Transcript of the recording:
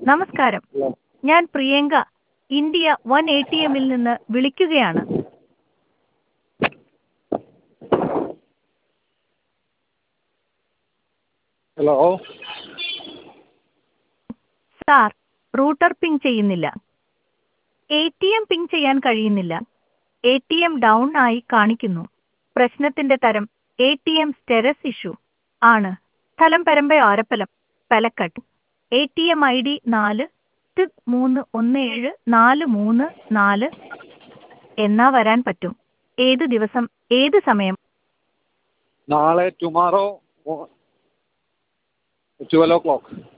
നമസ്കാരം ഹലോ ഞാൻ Priyanka India one A T എമ്മിൽ നിന്ന് വിളിക്കുകയാണ് ഹലോ സാർ റൂട്ടർ പിങ് ചെയ്യുന്നില്ല എ ടി എം പിങ് ചെയ്യാൻ കഴിയുന്നില്ല എ ടി എം ഡൗൺ ആയി കാണിക്കുന്നു പ്രശ്നത്തിന്റെ തരം A T M status issue ആണ് സ്ഥലം പരമ്പ ആരപ്പലം Palakkad A T M I D നാല് എട്ട് മൂന്ന് ഒന്ന് ഏഴ് നാല് മൂന്ന് നാല് എന്നാ വരാൻ പറ്റും ഏത് ദിവസം ഏത് സമയം നാളെ ടുമാറോ ട്വൽവ് ഓ ക്ലോക്ക്